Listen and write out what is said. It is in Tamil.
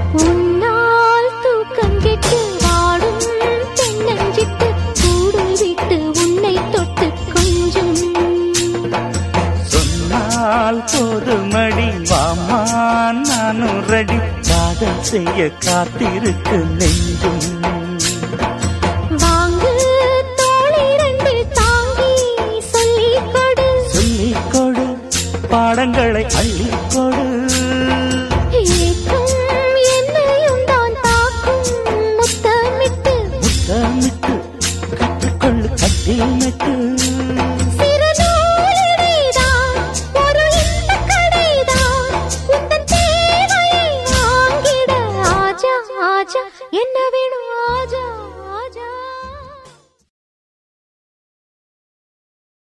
உன்னால் தூக்கம் கெட்டு வாடும் தென்னஞ்சிட்டு கூடு விட்டு உன்னை தொட்டு கொஞ்சம் சொன்னால் போதுமடி வாமா நானும் ரெடி காதல் செய்ய காத்திருக்கு நெஞ்சும் வாங்கு தோளிரண்டு தாங்கி சொல்லிக் கொடு சொல்லிக் கொடு பாடங்களை அள்ளிக் கொடு